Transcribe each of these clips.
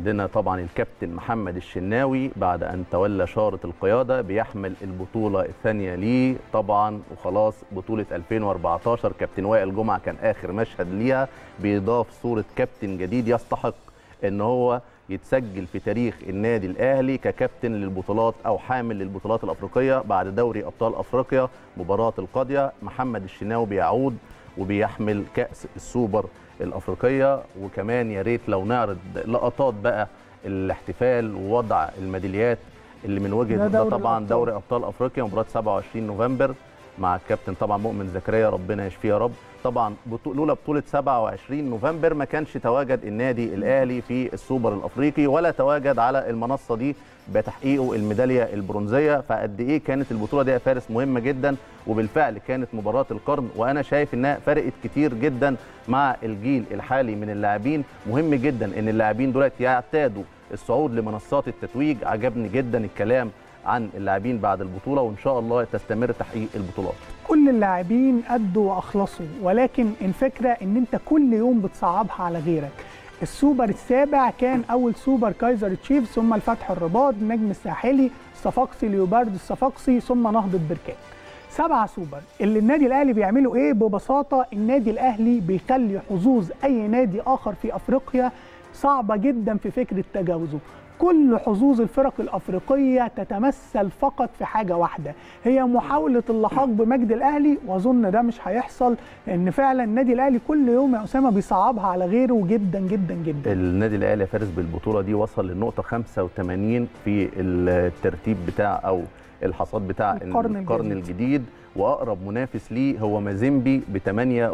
عندنا طبعا الكابتن محمد الشناوي بعد ان تولى شاره القياده بيحمل البطوله الثانيه ليه طبعا وخلاص بطوله 2014 كابتن وائل جمعه كان اخر مشهد ليها بيضاف صوره كابتن جديد يستحق ان هو يتسجل في تاريخ النادي الاهلي ككابتن للبطولات او حامل للبطولات الافريقيه بعد دوري ابطال افريقيا مباراه القاضيه محمد الشناوي بيعود وبيحمل كاس السوبر الافريقيه وكمان يا ريت لو نعرض لقطات بقى الاحتفال ووضع الميداليات اللي من وجهه ده ده دوري طبعا الأبطال. دوري ابطال افريقيا مباراه 27 نوفمبر مع الكابتن طبعا مؤمن زكريا ربنا يشفيه يا رب طبعا بطو- لولا بطوله 27 نوفمبر ما كانش تواجد النادي الاهلي في السوبر الافريقي ولا تواجد على المنصه دي بتحقيقه الميداليه البرونزيه فقد ايه كانت البطوله دي يا فارس مهمه جدا وبالفعل كانت مباراه القرن وانا شايف انها فرقت كتير جدا مع الجيل الحالي من اللاعبين مهم جدا ان اللاعبين دولت يعتادوا الصعود لمنصات التتويج عجبني جدا الكلام عن اللاعبين بعد البطوله وان شاء الله تستمر تحقيق البطولات كل اللاعبين أدوا وأخلصوا ولكن الفكرة إن أنت كل يوم بتصعبها على غيرك السوبر السابع كان أول سوبر كايزر تشيفز ثم الفتح الرباط النجم الساحلي الصفاقسي ليوبارد الصفاقسي ثم نهضة بركان سبعة سوبر اللي النادي الأهلي بيعملوا إيه ببساطة النادي الأهلي بيخلي حظوظ أي نادي آخر في أفريقيا صعبة جدا في فكرة تجاوزه كل حظوظ الفرق الافريقيه تتمثل فقط في حاجه واحده هي محاوله اللحاق بمجد الاهلي واظن ده مش هيحصل لان فعلا النادي الاهلي كل يوم يا اسامه بيصعبها على غيره جدا جدا جدا النادي الاهلي يا فارس بالبطوله دي وصل للنقطه 85 في الترتيب بتاع او الحصاد بتاع القرن القرن الجديد. الجديد واقرب منافس ليه هو مازيمبي ب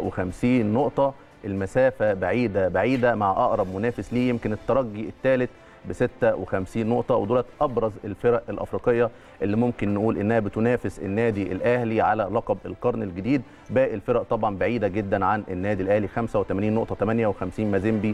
58 نقطه المسافه بعيده بعيده مع اقرب منافس ليه يمكن الترجي الثالث ب 56 نقطه ودولت ابرز الفرق الافريقيه اللي ممكن نقول انها بتنافس النادي الاهلي على لقب القرن الجديد باقي الفرق طبعا بعيده جدا عن النادي الاهلي 85 نقطه 58 مازيمبي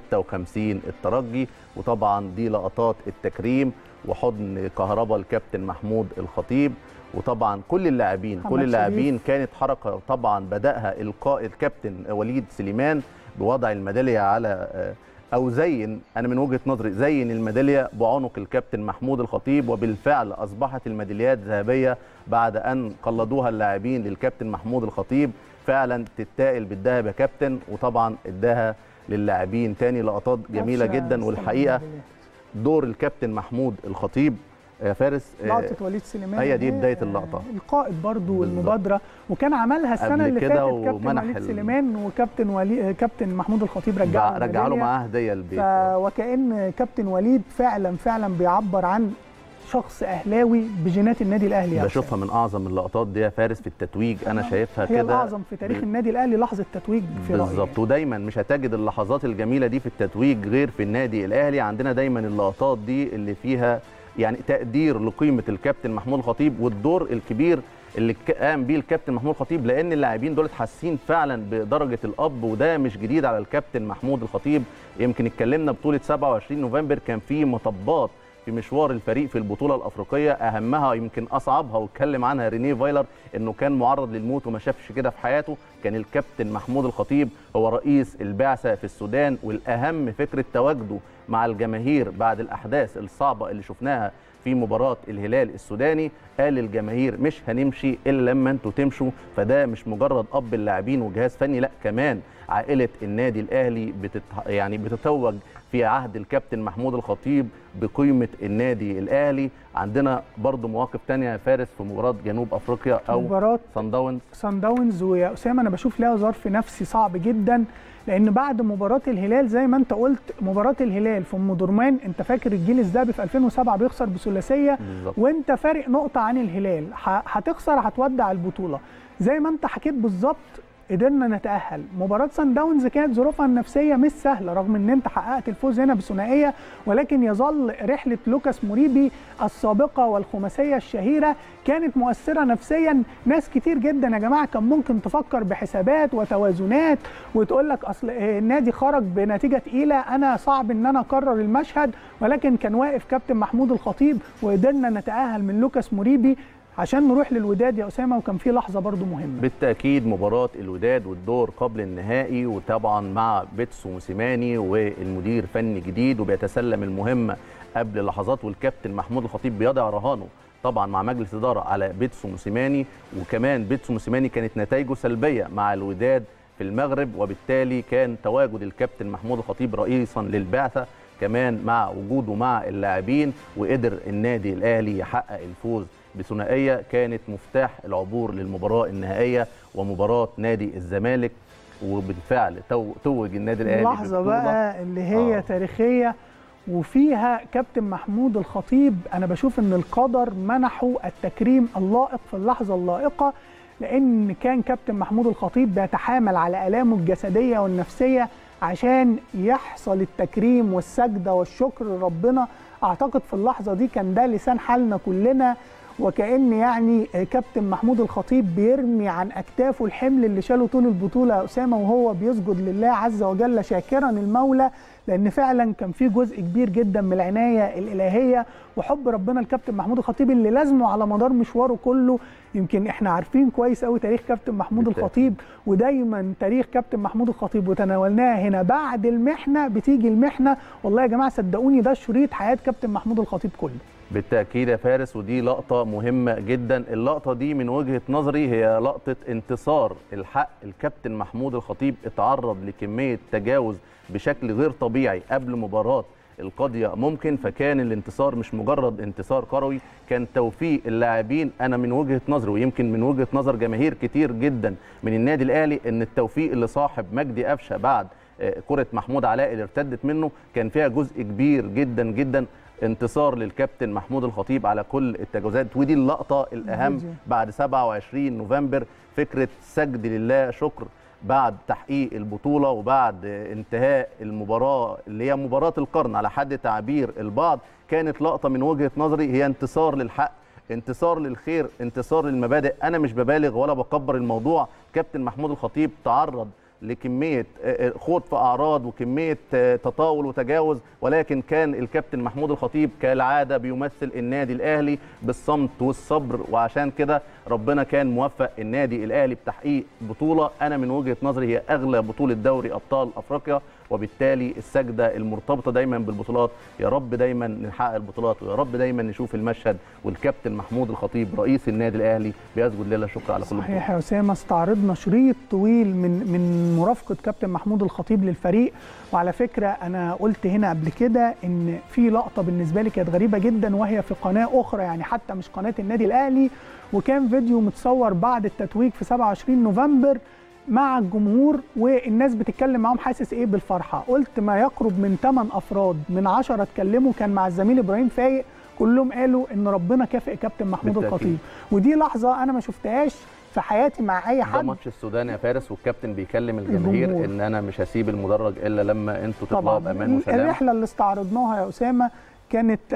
56 الترجي وطبعا دي لقطات التكريم وحضن كهربا الكابتن محمود الخطيب وطبعا كل اللاعبين محمد كل اللاعبين شريف. كانت حركه طبعا بداها القائد كابتن وليد سليمان بوضع الميداليه على آه، او زين انا من وجهه نظري زين الميداليه بعنق الكابتن محمود الخطيب وبالفعل اصبحت الميداليات ذهبيه بعد ان قلدوها اللاعبين للكابتن محمود الخطيب فعلا تتائل بالذهب يا كابتن وطبعا اداها للاعبين تاني لقطات جميله معرفش جدا أستلم والحقيقه الميدالية. دور الكابتن محمود الخطيب يا فارس آه، لقطه وليد سليمان هي دي دي، بداية آه، اللقطة. القائد برضو بالظبط. والمبادره وكان عملها السنه قبل اللي كده فاتت كابتن ومنح وليد ال- سليمان وكابتن ولي كابتن محمود الخطيب رجع له رجع له الميدالية. معاه هديه البيت ف... وكأن كابتن وليد فعلا فعلا بيعبر عن شخص اهلاوي بجينات النادي الاهلي يا بشوفها من اعظم اللقطات دي يا فارس في التتويج انا شايفها هي كده الاعظم في تاريخ النادي الاهلي لحظه تتويج في رأيي بالظبط ودايما مش هتجد اللحظات الجميله دي في التتويج غير في النادي الاهلي عندنا دايما اللقطات دي اللي فيها يعني تقدير لقيمه الكابتن محمود الخطيب والدور الكبير اللي ك- قام بيه الكابتن محمود الخطيب لان اللاعبين دول حاسين فعلا بدرجه الاب وده مش جديد على الكابتن محمود الخطيب يمكن اتكلمنا بطوله 27 نوفمبر كان في مطبات في مشوار الفريق في البطوله الافريقيه اهمها يمكن اصعبها واتكلم عنها رينيه فايلر انه كان معرض للموت وما شافش كده في حياته كان الكابتن محمود الخطيب هو رئيس البعثه في السودان والاهم فكره تواجده مع الجماهير بعد الاحداث الصعبه اللي شفناها في مباراه الهلال السوداني قال للجماهير مش هنمشي الا لما انتوا تمشوا فده مش مجرد اب اللاعبين وجهاز فني لا كمان عائله النادي الاهلي بتت... يعني بتتوج في عهد الكابتن محمود الخطيب بقيمه النادي الاهلي عندنا برضو مواقف تانية يا فارس في مباراه جنوب افريقيا او مباراه صن داونز سان داونز ويا اسامه انا بشوف لها ظرف نفسي صعب جدا لان بعد مباراه الهلال زي ما انت قلت مباراه الهلال في ام درمان انت فاكر الجيل الذهبي في 2007 بيخسر بثلاثيه بالظبط وانت فارق نقطه عن الهلال ه- هتخسر هتودع البطوله زي ما انت حكيت بالظبط قدرنا نتاهل مباراه سان داونز كانت ظروفها النفسيه مش سهله رغم ان انت حققت الفوز هنا بثنائيه ولكن يظل رحله لوكاس موريبي السابقه والخماسيه الشهيره كانت مؤثره نفسيا ناس كتير جدا يا جماعه كان ممكن تفكر بحسابات وتوازنات وتقول لك اصل آه، النادي خرج بنتيجه تقيله انا صعب ان انا اكرر المشهد ولكن كان واقف كابتن محمود الخطيب وقدرنا نتاهل من لوكاس موريبي عشان نروح للوداد يا اسامه وكان في لحظه برضو مهمه بالتاكيد مباراه الوداد والدور قبل النهائي وطبعا مع بيتسو موسيماني والمدير فني جديد وبيتسلم المهمه قبل لحظات والكابتن محمود الخطيب بيضع رهانه طبعا مع مجلس اداره على بيتسو موسيماني وكمان بيتسو موسيماني كانت نتائجه سلبيه مع الوداد في المغرب وبالتالي كان تواجد الكابتن محمود الخطيب رئيسا للبعثه كمان مع وجوده مع اللاعبين وقدر النادي الاهلي يحقق الفوز بثنائيه كانت مفتاح العبور للمباراه النهائيه ومباراه نادي الزمالك وبالفعل توج النادي الاهلي لحظه بقى اللي هي آه. تاريخيه وفيها كابتن محمود الخطيب انا بشوف ان القدر منحه التكريم اللائق في اللحظه اللائقه لان كان كابتن محمود الخطيب بيتحامل على الامه الجسديه والنفسيه عشان يحصل التكريم والسجده والشكر لربنا اعتقد في اللحظه دي كان ده لسان حالنا كلنا وكأن يعني كابتن محمود الخطيب بيرمي عن أكتافه الحمل اللي شاله طول البطولة يا أسامة وهو بيسجد لله عز وجل شاكرا المولى لأن فعلا كان في جزء كبير جدا من العناية الإلهية وحب ربنا الكابتن محمود الخطيب اللي لازمه على مدار مشواره كله يمكن احنا عارفين كويس قوي تاريخ كابتن محمود بالتالي. الخطيب ودايما تاريخ كابتن محمود الخطيب وتناولناها هنا بعد المحنة بتيجي المحنة والله يا جماعة صدقوني ده شريط حياة كابتن محمود الخطيب كله بالتاكيد يا فارس ودي لقطه مهمه جدا اللقطه دي من وجهه نظري هي لقطه انتصار الحق الكابتن محمود الخطيب اتعرض لكميه تجاوز بشكل غير طبيعي قبل مباراه القاضيه ممكن فكان الانتصار مش مجرد انتصار كروي كان توفيق اللاعبين انا من وجهه نظري ويمكن من وجهه نظر جماهير كتير جدا من النادي الاهلي ان التوفيق اللي صاحب مجدي قفشه بعد كره محمود علاء اللي ارتدت منه كان فيها جزء كبير جدا جدا انتصار للكابتن محمود الخطيب على كل التجاوزات ودي اللقطه الاهم بعد 27 نوفمبر فكره سجد لله شكر بعد تحقيق البطوله وبعد انتهاء المباراه اللي هي مباراه القرن على حد تعبير البعض كانت لقطه من وجهه نظري هي انتصار للحق انتصار للخير انتصار للمبادئ انا مش ببالغ ولا بكبر الموضوع كابتن محمود الخطيب تعرض لكميه خوض في اعراض وكميه تطاول وتجاوز ولكن كان الكابتن محمود الخطيب كالعاده بيمثل النادي الاهلي بالصمت والصبر وعشان كده ربنا كان موفق النادي الاهلي بتحقيق بطوله انا من وجهه نظري هي اغلى بطوله دوري ابطال افريقيا وبالتالي السجده المرتبطه دايما بالبطولات يا رب دايما نحقق البطولات ويا رب دايما نشوف المشهد والكابتن محمود الخطيب رئيس النادي الاهلي بيسجد لله شكر على كل صحيح يا اسامه استعرضنا شريط طويل من من مرافقه كابتن محمود الخطيب للفريق وعلى فكره انا قلت هنا قبل كده ان في لقطه بالنسبه لي كانت غريبه جدا وهي في قناه اخرى يعني حتى مش قناه النادي الاهلي وكان فيديو متصور بعد التتويج في 27 نوفمبر مع الجمهور والناس بتتكلم معاهم حاسس ايه بالفرحه قلت ما يقرب من 8 افراد من 10 اتكلموا كان مع الزميل ابراهيم فايق كلهم قالوا ان ربنا كافئ كابتن محمود بالتأكيد. الخطيب ودي لحظه انا ما شفتهاش في حياتي مع اي حد ده ماتش السودان يا فارس والكابتن بيكلم الجماهير الجمهور. ان انا مش هسيب المدرج الا لما انتوا تطلعوا بامان وسلام الرحله اللي استعرضناها يا اسامه كانت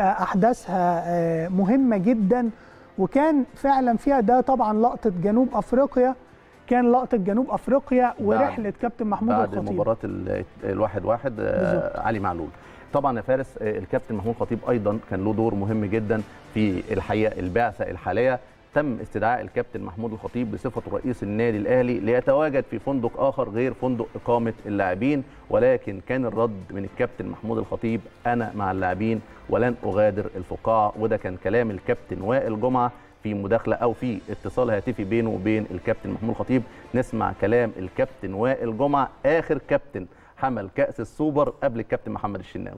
احداثها مهمه جدا وكان فعلا فيها ده طبعا لقطه جنوب افريقيا كان لقطه جنوب افريقيا ورحله كابتن محمود بعد الخطيب بعد مباراه الواحد واحد بالزبط. علي معلول طبعا يا فارس الكابتن محمود الخطيب ايضا كان له دور مهم جدا في الحقيقه البعثه الحاليه تم استدعاء الكابتن محمود الخطيب بصفته رئيس النادي الاهلي ليتواجد في فندق اخر غير فندق اقامه اللاعبين ولكن كان الرد من الكابتن محمود الخطيب انا مع اللاعبين ولن اغادر الفقاعه وده كان كلام الكابتن وائل جمعه في مداخله او في اتصال هاتفي بينه وبين الكابتن محمود الخطيب نسمع كلام الكابتن وائل جمعه اخر كابتن حمل كاس السوبر قبل الكابتن محمد الشناوي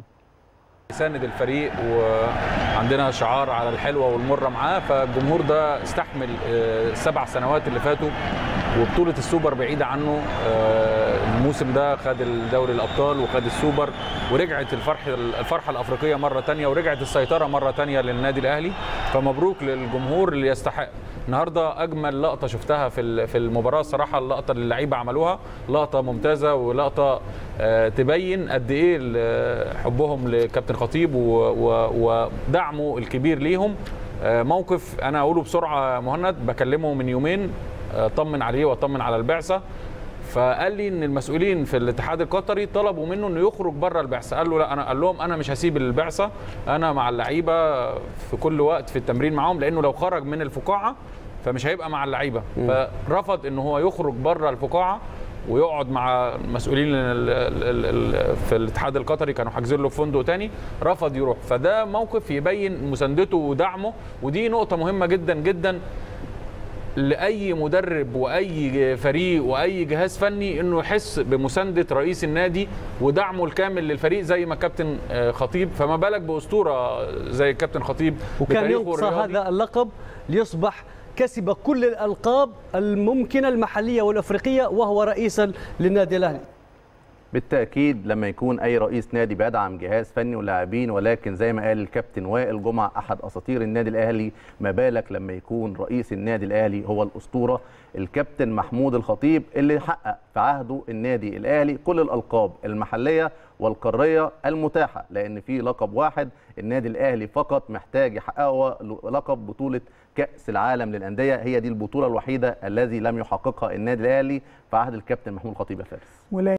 ساند الفريق وعندنا شعار على الحلوه والمره معاه فالجمهور ده استحمل السبع سنوات اللي فاتوا وبطوله السوبر بعيده عنه الموسم ده خد الدوري الابطال وخد السوبر ورجعت الفرح الفرحه الافريقيه مره ثانيه ورجعت السيطره مره ثانيه للنادي الاهلي فمبروك للجمهور اللي يستحق النهارده اجمل لقطه شفتها في في المباراه الصراحه اللقطه اللي اللعيبه عملوها لقطه ممتازه ولقطه تبين قد ايه حبهم لكابتن خطيب ودعمه الكبير ليهم موقف انا اقوله بسرعه مهند بكلمه من يومين اطمن عليه واطمن على البعثه فقال لي ان المسؤولين في الاتحاد القطري طلبوا منه انه يخرج بره البعثه قال له لا انا قال لهم انا مش هسيب البعثه انا مع اللعيبه في كل وقت في التمرين معاهم لانه لو خرج من الفقاعه فمش هيبقى مع اللعيبه فرفض ان هو يخرج بره الفقاعه ويقعد مع المسؤولين ال- ال- ال- في الاتحاد القطري كانوا حاجزين له في فندق تاني رفض يروح فده موقف يبين مساندته ودعمه ودي نقطه مهمه جدا جدا لاي مدرب واي فريق واي جهاز فني انه يحس بمسانده رئيس النادي ودعمه الكامل للفريق زي ما كابتن آه، خطيب فما بالك باسطوره زي الكابتن خطيب وكان بتاريخه ينقص الرياضي. هذا اللقب ليصبح كسب كل الألقاب الممكنة المحلية والأفريقية وهو رئيسا للنادي الأهلي بالتاكيد لما يكون اي رئيس نادي بيدعم جهاز فني ولاعبين ولكن زي ما قال الكابتن وائل جمعه احد اساطير النادي الاهلي ما بالك لما يكون رئيس النادي الاهلي هو الاسطوره الكابتن محمود الخطيب اللي حقق في عهده النادي الاهلي كل الالقاب المحليه والقاريه المتاحه لان في لقب واحد النادي الاهلي فقط محتاج يحققه لقب بطوله كاس العالم للانديه هي دي البطوله الوحيده الذي لم يحققها النادي الاهلي في عهد الكابتن محمود الخطيب يا فارس ولا